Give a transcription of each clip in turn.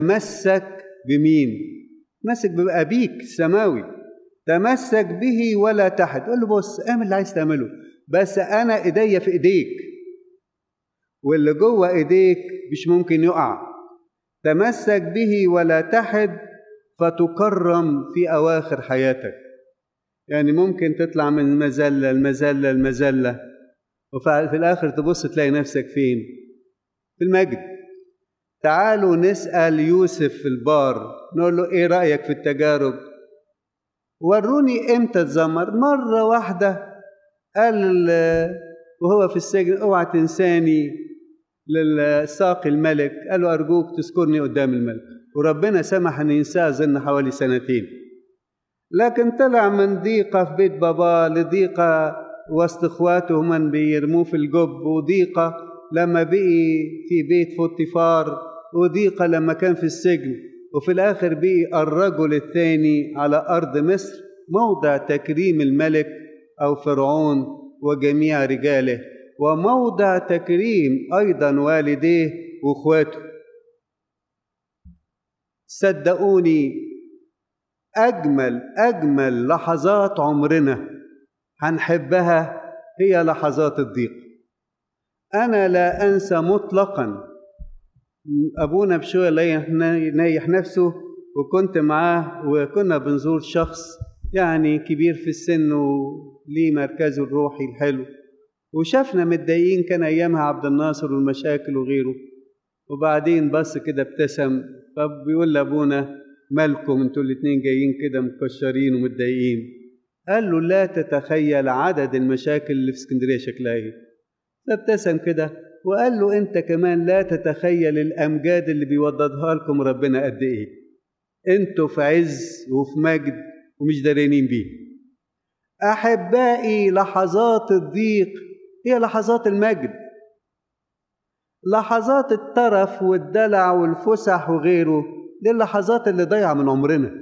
تمسك بمين تمسك بأبيك السماوي تمسك به ولا تحت قول له بص اعمل اللي عايز تعمله بس انا ايديا في ايديك واللي جوه ايديك مش ممكن يقع تمسك به ولا تحد فتكرم في اواخر حياتك يعني ممكن تطلع من مزله المزله المزله وفي الاخر تبص تلاقي نفسك فين في المجد تعالوا نسال يوسف في البار نقول له ايه رايك في التجارب وروني امتى اتذمر مره واحده قال وهو في السجن اوعى تنساني للساقي الملك قال له ارجوك تذكرني قدام الملك وربنا سمح ان ينساه ظن حوالي سنتين لكن طلع من ضيقه في بيت باباه لضيقه وسط اخواته من بيرموه في الجب وضيقه لما بقي في بيت فوتيفار وضيقه لما كان في السجن وفي الاخر بقي الرجل الثاني على ارض مصر موضع تكريم الملك او فرعون وجميع رجاله وموضع تكريم ايضا والديه واخواته صدقوني اجمل اجمل لحظات عمرنا هنحبها هي لحظات الضيق انا لا انسى مطلقا ابونا بشويه نيح نفسه وكنت معاه وكنا بنزور شخص يعني كبير في السن وليه مركزه الروحي الحلو وشافنا متضايقين كان ايامها عبد الناصر والمشاكل وغيره وبعدين بص كده ابتسم فبيقول لابونا مالكم انتوا الاتنين جايين كده مكشرين ومتضايقين قال له لا تتخيل عدد المشاكل اللي في اسكندريه شكلها ايه فابتسم كده وقال له انت كمان لا تتخيل الامجاد اللي بيوضدها لكم ربنا قد ايه انتوا في عز وفي مجد ومش دارينين بيه احبائي لحظات الضيق هي لحظات المجد لحظات الترف والدلع والفسح وغيره دي اللحظات اللي ضيع من عمرنا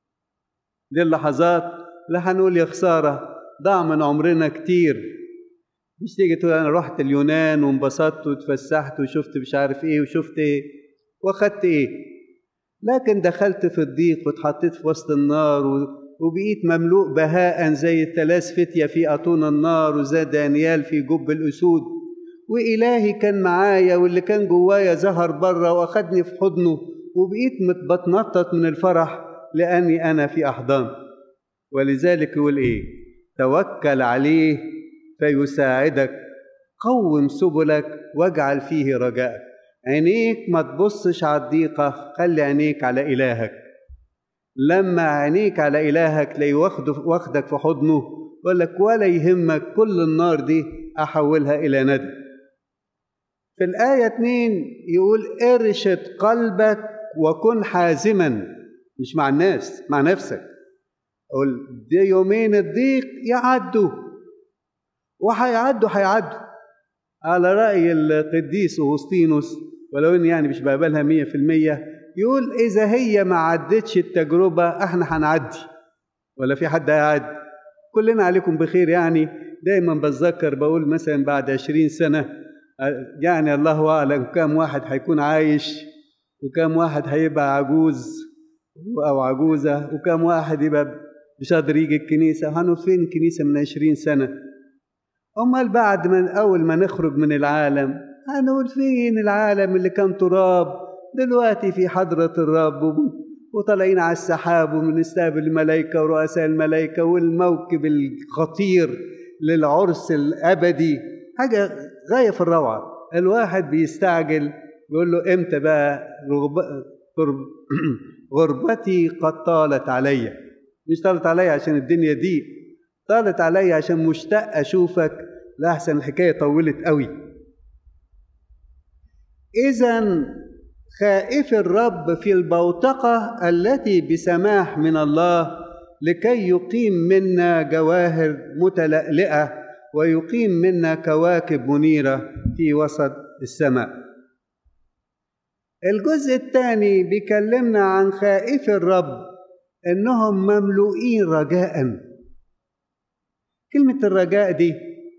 دي اللحظات اللي هنقول يا خسارة ضاع من عمرنا كتير مش تيجي تقول أنا رحت اليونان وانبسطت واتفسحت وشفت مش عارف إيه وشفت إيه وأخدت إيه لكن دخلت في الضيق واتحطيت في وسط النار وبقيت مملوء بهاء زي الثلاث فتية في أطون النار وزي دانيال في جب الأسود وإلهي كان معايا واللي كان جوايا ظهر بره وأخدني في حضنه وبقيت بتنطط من الفرح لأني أنا في أحضان ولذلك يقول إيه توكل عليه فيساعدك قوم سبلك واجعل فيه رجاءك عينيك ما تبصش على الضيقة خلي عينيك على إلهك لما عينيك على إلهك تلاقيه واخدك في حضنه يقول لك ولا يهمك كل النار دي أحولها إلى ندى في الآية 2 يقول ارشد قلبك وكن حازما مش مع الناس مع نفسك قول دي يومين الضيق يعدوا وهيعدوا هيعدوا على رأي القديس أغسطينوس ولو إن يعني مش بقبلها مية في المية يقول إذا هي ما عدتش التجربة إحنا هنعدي ولا في حد هيعدي كلنا عليكم بخير يعني دايما بتذكر بقول مثلا بعد عشرين سنة يعني الله أعلم كم واحد هيكون عايش وكم واحد هيبقى عجوز أو عجوزة وكم واحد يبقى مش قادر يجي الكنيسة هنقول فين الكنيسة من عشرين سنة أمال بعد من أول ما نخرج من العالم هنقول فين العالم اللي كان تراب دلوقتي في حضرة الرب وطالعين على السحاب وبنستقبل الملائكة ورؤساء الملائكة والموكب الخطير للعرس الأبدي حاجة غاية في الروعة الواحد بيستعجل يقول له امتى بقى غربتي قد طالت عليا مش طالت عليا عشان الدنيا دي طالت عليا عشان مشتاق اشوفك لاحسن الحكايه طولت قوي اذا خائف الرب في البوتقه التي بسماح من الله لكي يقيم منا جواهر متلألئه ويقيم منا كواكب منيره في وسط السماء الجزء الثاني بيكلمنا عن خائف الرب انهم مملوئين رجاء كلمه الرجاء دي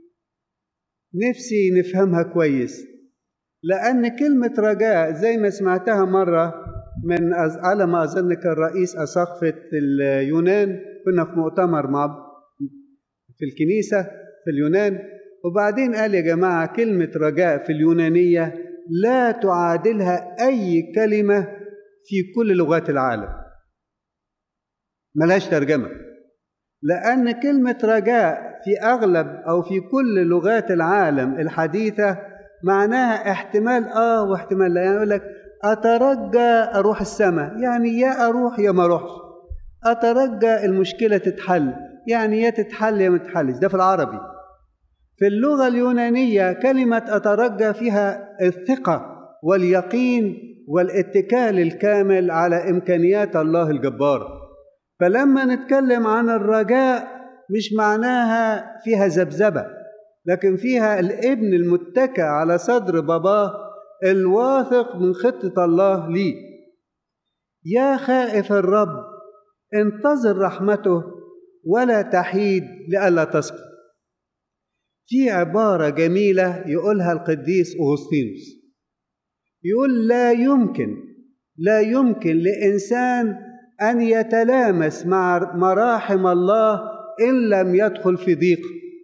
نفسي نفهمها كويس لان كلمه رجاء زي ما سمعتها مره من على ما أظن كان رئيس أساقفة اليونان كنا في مؤتمر مع في الكنيسة في اليونان وبعدين قال يا جماعة كلمة رجاء في اليونانية لا تعادلها أي كلمة في كل لغات العالم ملهاش ترجمة لأن كلمة رجاء في أغلب أو في كل لغات العالم الحديثة معناها احتمال آه واحتمال لا يعني يقول لك أترجى أروح السماء يعني يا أروح يا ما أروحش أترجى المشكلة تتحل يعني يا تتحل يا ما تتحلش ده في العربي في اللغة اليونانية كلمة أترجى فيها الثقة واليقين والاتكال الكامل على إمكانيات الله الجبارة فلما نتكلم عن الرجاء مش معناها فيها ذبذبة لكن فيها الابن المتكى على صدر باباه الواثق من خطة الله ليه يا خائف الرب انتظر رحمته ولا تحيد لئلا تسقط في عبارة جميلة يقولها القديس أغسطينوس يقول لا يمكن لا يمكن لإنسان أن يتلامس مع مراحم الله إن لم يدخل في ضيق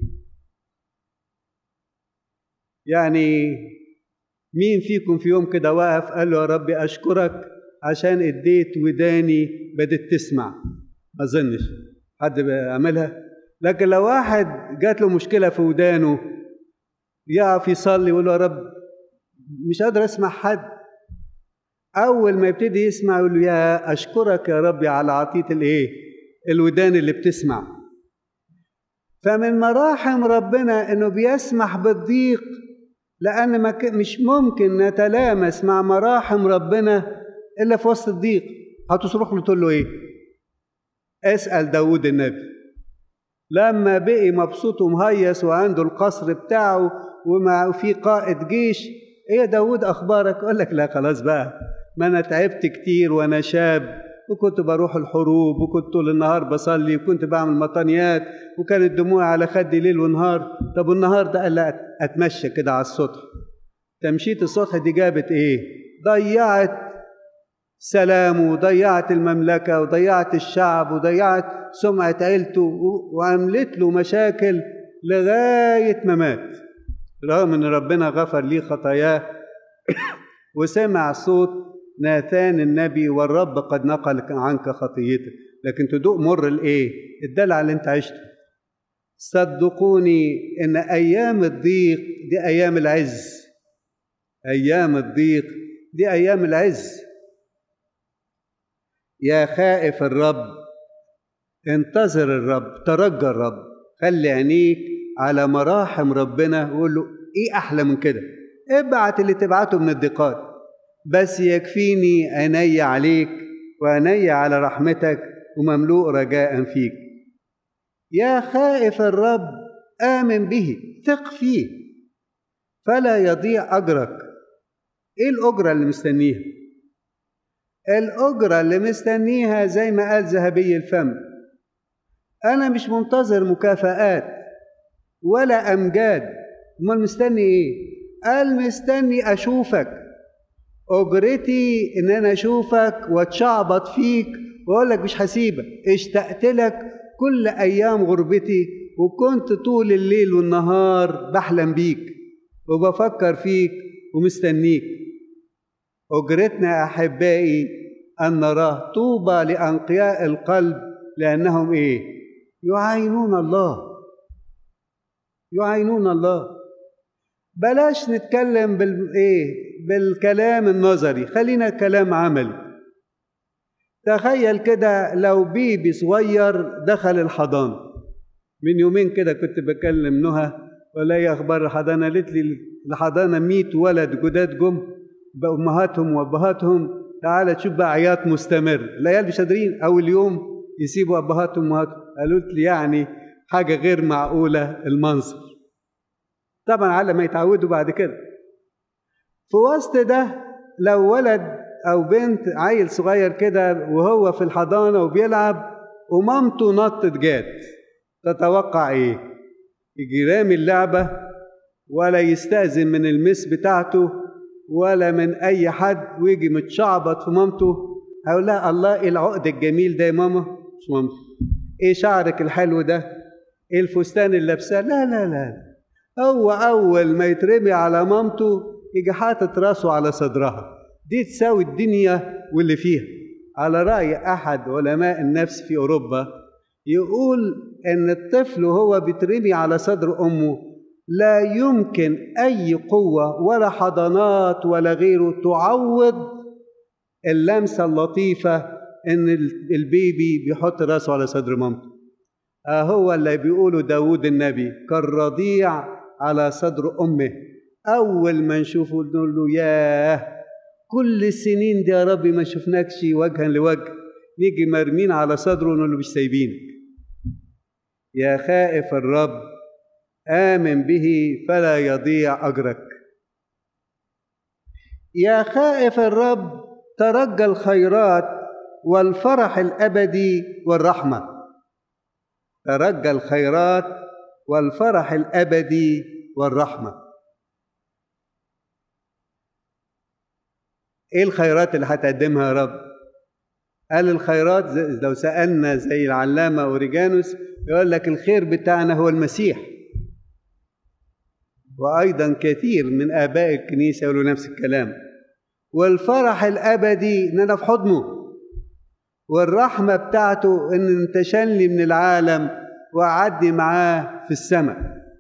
يعني مين فيكم في يوم كده واقف قال له يا ربي أشكرك عشان اديت وداني بدت تسمع ما أظنش حد بيعملها لكن لو واحد جات له مشكلة في ودانه يقف يصلي يقول له يا رب مش قادر أسمع حد أول ما يبتدي يسمع يقول له يا أشكرك يا ربي على عطية الإيه؟ الودان اللي بتسمع فمن مراحم ربنا إنه بيسمح بالضيق لأن ما مش ممكن نتلامس مع مراحم ربنا إلا في وسط الضيق هتصرخ له تقول له إيه؟ اسأل داود النبي لما بقي مبسوط ومهيص وعنده القصر بتاعه ومع في قائد جيش ايه يا داود اخبارك يقول لك لا خلاص بقى ما انا تعبت كتير وانا شاب وكنت بروح الحروب وكنت طول النهار بصلي وكنت بعمل مطانيات وكانت دموعي على خدي ليل ونهار طب النهارده قال لا اتمشى كده على السطح تمشية السطح دي جابت ايه ضيعت سلامه وضيعت المملكة وضيعت الشعب وضيعت سمعة عيلته وعملت له مشاكل لغاية ما مات رغم ان ربنا غفر ليه خطاياه وسمع صوت ناثان النبي والرب قد نقل عنك خطيتك لكن تدوق مر الايه الدلع اللي انت عشته صدقوني ان ايام الضيق دي ايام العز ايام الضيق دي ايام العز يا خائف الرب انتظر الرب ترجى الرب خلي عينيك على مراحم ربنا وقول له ايه احلى من كده ابعت اللي تبعته من الضيقات بس يكفيني عيني عليك وعيني على رحمتك ومملوء رجاء فيك يا خائف الرب آمن به ثق فيه فلا يضيع أجرك إيه الأجرة اللي مستنيها؟ الأجرة اللي مستنيها زي ما قال ذهبي الفم أنا مش منتظر مكافآت ولا أمجاد أمال مستني إيه؟ قال مستني أشوفك أجرتي إن أنا أشوفك وأتشعبط فيك وأقول لك مش هسيبك اشتقت لك كل أيام غربتي وكنت طول الليل والنهار بحلم بيك وبفكر فيك ومستنيك أجرتنا يا أحبائي أن نراه طوبى لأنقياء القلب لأنهم إيه؟ يعاينون الله يعاينون الله بلاش نتكلم بالإيه؟ بالكلام النظري خلينا كلام عملي تخيل كده لو بيبي صغير دخل الحضانة من يومين كده كنت بكلم نهى ولا ايه اخبار الحضانه قالت لي الحضانه 100 ولد جداد جم بامهاتهم وابهاتهم تعالى تشوف بقى عياط مستمر العيال مش قادرين اول يوم يسيبوا ابهاتهم وامهاتهم قالوا لي يعني حاجه غير معقوله المنظر طبعا على ما يتعودوا بعد كده في وسط ده لو ولد او بنت عيل صغير كده وهو في الحضانه وبيلعب ومامته نطت جات تتوقع ايه يجي رامي اللعبه ولا يستأذن من المس بتاعته ولا من اي حد ويجي متشعبط في مامته هقول لها الله ايه العقد الجميل ده يا ماما مش ممكن ايه شعرك الحلو ده ايه الفستان اللي لابساه لا لا لا هو اول ما يترمي على مامته يجي حاطط راسه على صدرها دي تساوي الدنيا واللي فيها على راي احد علماء النفس في اوروبا يقول ان الطفل وهو بيترمي على صدر امه لا يمكن اي قوه ولا حضانات ولا غيره تعوض اللمسه اللطيفه ان البيبي بيحط راسه على صدر مامته هو اللي بيقوله داود النبي كالرضيع على صدر امه اول ما نشوفه نقول له ياه كل السنين دي يا ربي ما شفناكش وجها لوجه نيجي مرمين على صدره ونقول له مش سايبينك يا خائف الرب آمن به فلا يضيع أجرك يا خائف الرب ترجى الخيرات والفرح الأبدي والرحمة ترجى الخيرات والفرح الأبدي والرحمة إيه الخيرات اللي هتقدمها يا رب؟ قال الخيرات لو سألنا زي العلامة أوريجانوس يقول لك الخير بتاعنا هو المسيح وأيضا كثير من آباء الكنيسة يقولوا نفس الكلام والفرح الأبدي إن أنا في حضنه والرحمة بتاعته إن انتشلني من العالم وأعدي معاه في السماء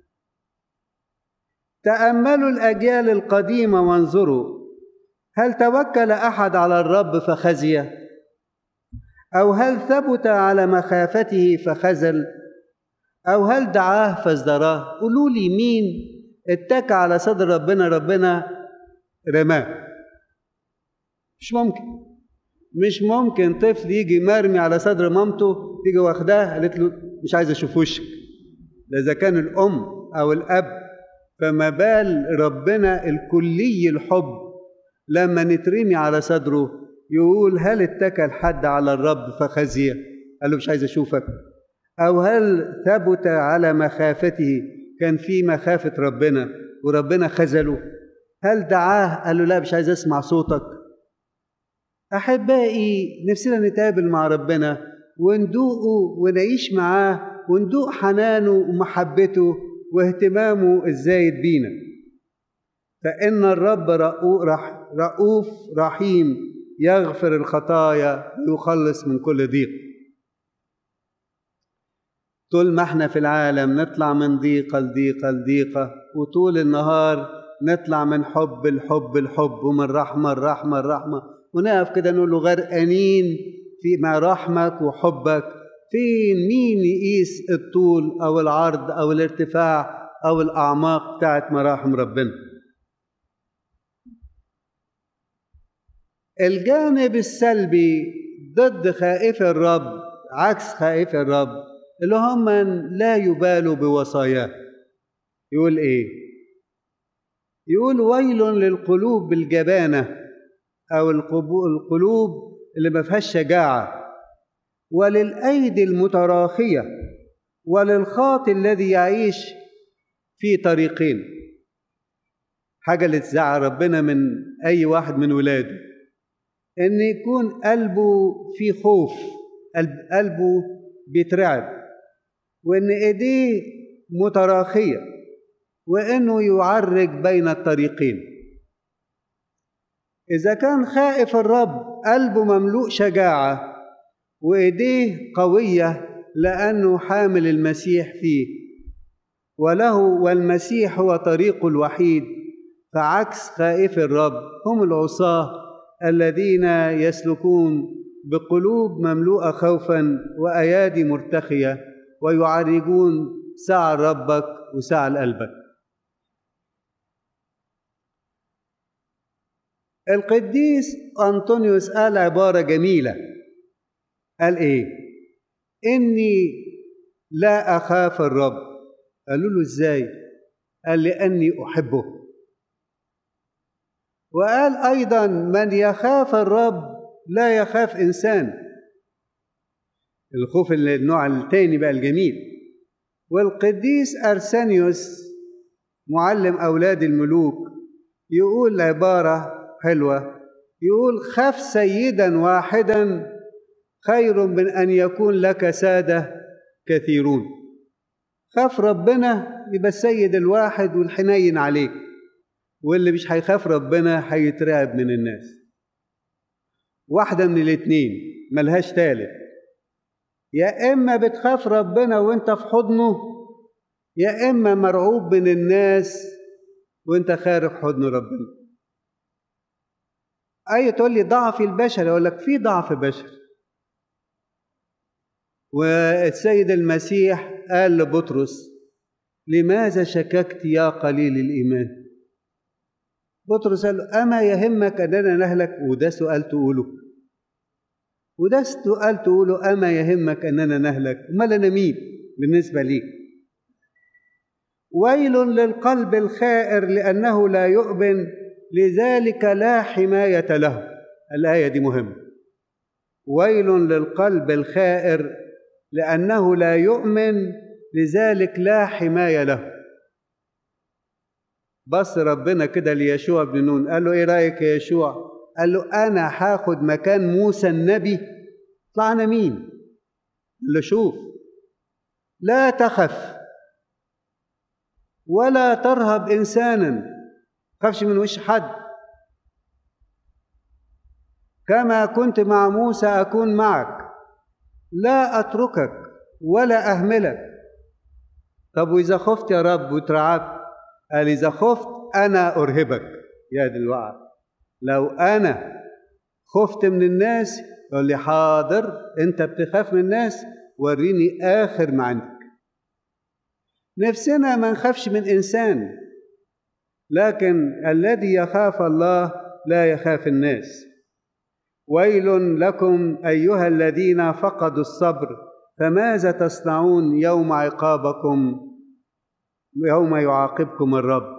تأملوا الأجيال القديمة وانظروا هل توكل أحد على الرب فخزي أو هل ثبت على مخافته فخزل أو هل دعاه فازدراه قولوا لي مين اتكى على صدر ربنا ربنا رماه مش ممكن مش ممكن طفل يجي مرمي على صدر مامته تيجي واخداه قالت له مش عايز اشوف وشك ده اذا كان الام او الاب فما بال ربنا الكلي الحب لما نترمي على صدره يقول هل اتكل حد على الرب فخزي قال له مش عايز اشوفك او هل ثبت على مخافته كان في مخافه ربنا وربنا خذله هل دعاه قال له لا مش عايز اسمع صوتك احبائي نفسنا نتقابل مع ربنا وندوقه ونعيش معاه وندوق حنانه ومحبته واهتمامه الزايد بينا فإن الرب رؤوف رحيم يغفر الخطايا ويخلص من كل ضيق طول ما احنا في العالم نطلع من ضيقة لضيقة لضيقة وطول النهار نطلع من حب الحب الحب ومن رحمة الرحمة الرحمة ونقف كده نقول له غرقانين في مراحمك وحبك فين مين يقيس الطول أو العرض أو الارتفاع أو الأعماق بتاعت مراحم ربنا الجانب السلبي ضد خائف الرب عكس خائف الرب اللي هم من لا يبالوا بوصاياه يقول ايه يقول ويل للقلوب بالجبانه او القلوب اللي ما فيهاش شجاعه وللايدي المتراخيه وللخاطئ الذي يعيش في طريقين حاجه اللي تزعل ربنا من اي واحد من ولاده ان يكون قلبه في خوف قلبه بيترعب وان ايديه متراخيه وانه يعرج بين الطريقين اذا كان خائف الرب قلبه مملوء شجاعه وايديه قويه لانه حامل المسيح فيه وله والمسيح هو طريق الوحيد فعكس خائف الرب هم العصاه الذين يسلكون بقلوب مملوءه خوفا وايادي مرتخيه ويعرجون سعى ربك وسعى لقلبك القديس أنطونيوس قال عبارة جميلة قال إيه؟ إني لا أخاف الرب قالوا له إزاي؟ قال لأني أحبه وقال أيضا من يخاف الرب لا يخاف إنسان الخوف النوع الثاني بقى الجميل والقديس أرسانيوس معلم أولاد الملوك يقول عبارة حلوة يقول خف سيدا واحدا خير من أن يكون لك سادة كثيرون خاف ربنا يبقى السيد الواحد والحنين عليك واللي مش هيخاف ربنا هيترعب من الناس واحدة من الاتنين ملهاش تالت يا إما بتخاف ربنا وانت في حضنه يا إما مرعوب من الناس وانت خارج حضن ربنا أي تقول لي ضعف البشر أقول لك في ضعف بشر والسيد المسيح قال لبطرس لماذا شككت يا قليل الإيمان بطرس قال له أما يهمك أننا نهلك وده سؤال تقوله وده سؤال تقوله أما يهمك أننا نهلك أمال أنا مين بالنسبة ليك ويل للقلب الخائر لأنه لا يؤمن لذلك لا حماية له الآية دي مهمة ويل للقلب الخائر لأنه لا يؤمن لذلك لا حماية له بص ربنا كده ليشوع بن نون قال له ايه رايك يا يشوع قال له انا هاخد مكان موسى النبي طلعنا مين قال له شوف لا تخف ولا ترهب انسانا خافش من وش حد كما كنت مع موسى اكون معك لا اتركك ولا اهملك طب واذا خفت يا رب واترعبت قال إذا خفت أنا أرهبك يا دي الوعد لو أنا خفت من الناس يقول لي حاضر أنت بتخاف من الناس وريني آخر ما عندك نفسنا ما نخافش من إنسان لكن الذي يخاف الله لا يخاف الناس ويل لكم أيها الذين فقدوا الصبر فماذا تصنعون يوم عقابكم يوم يعاقبكم الرب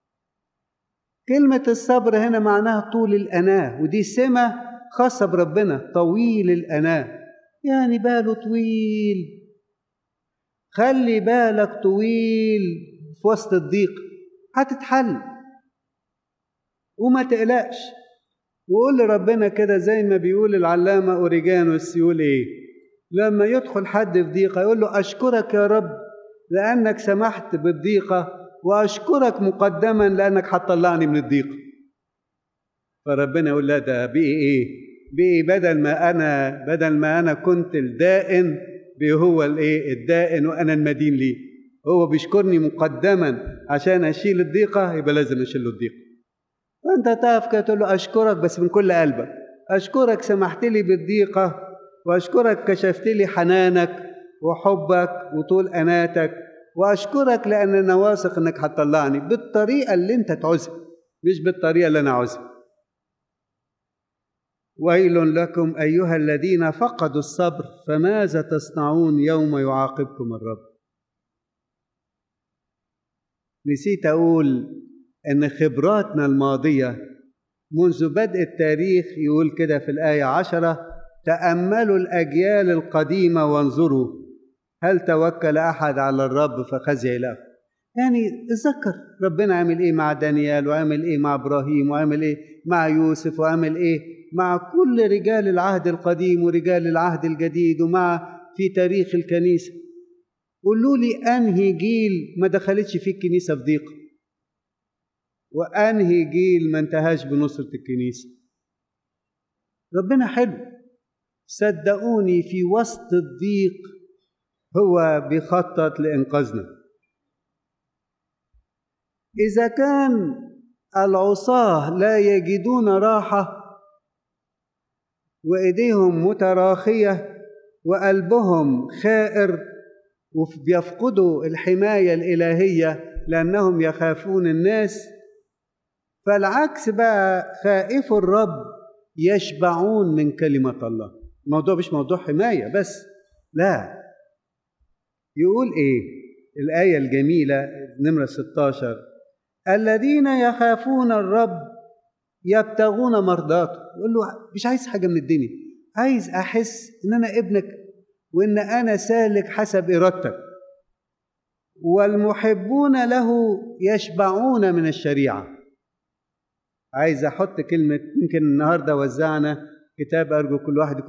كلمة الصبر هنا معناها طول الأناة ودي سمة خاصة بربنا طويل الأناة يعني باله طويل خلي بالك طويل في وسط الضيق هتتحل وما تقلقش وقول لربنا كده زي ما بيقول العلامة أوريجانوس يقول إيه لما يدخل حد في ضيقة يقول له أشكرك يا رب لأنك سمحت بالضيقة وأشكرك مقدما لأنك هتطلعني من الضيقة فربنا يقول لا ده بقي إيه بقي بدل ما أنا بدل ما أنا كنت الدائن بقي هو الإيه الدائن وأنا المدين ليه هو بيشكرني مقدما عشان أشيل الضيقة يبقى لازم أشيل له الضيقة فأنت تقف كده تقول له أشكرك بس من كل قلبك أشكرك سمحت لي بالضيقة وأشكرك كشفت لي حنانك وحبك وطول أناتك وأشكرك لأن أنا واثق إنك هتطلعني بالطريقة اللي أنت تعوزها مش بالطريقة اللي أنا عاوزها ويل لكم أيها الذين فقدوا الصبر فماذا تصنعون يوم يعاقبكم الرب نسيت أقول إن خبراتنا الماضية منذ بدء التاريخ يقول كده في الآية عشرة تأملوا الأجيال القديمة وانظروا هل توكل أحد على الرب فخزي له يعني اتذكر ربنا عمل إيه مع دانيال وعمل إيه مع إبراهيم وعمل إيه مع يوسف وعمل إيه مع كل رجال العهد القديم ورجال العهد الجديد ومع في تاريخ الكنيسة قولوا لي أنهي جيل ما دخلتش فيه الكنيسة في ضيق وأنهي جيل ما انتهاش بنصرة الكنيسة ربنا حلو صدقوني في وسط الضيق هو بيخطط لإنقاذنا إذا كان العصاة لا يجدون راحة وإيديهم متراخية وقلبهم خائر وبيفقدوا الحماية الإلهية لأنهم يخافون الناس فالعكس بقى خائف الرب يشبعون من كلمة الله الموضوع مش موضوع حماية بس لا يقول إيه الآية الجميلة نمرة 16 الذين يخافون الرب يبتغون مرضاته يقول له مش عايز حاجة من الدنيا عايز أحس إن أنا ابنك وإن أنا سالك حسب إرادتك والمحبون له يشبعون من الشريعة عايز احط كلمه يمكن النهارده وزعنا كتاب ارجو كل واحد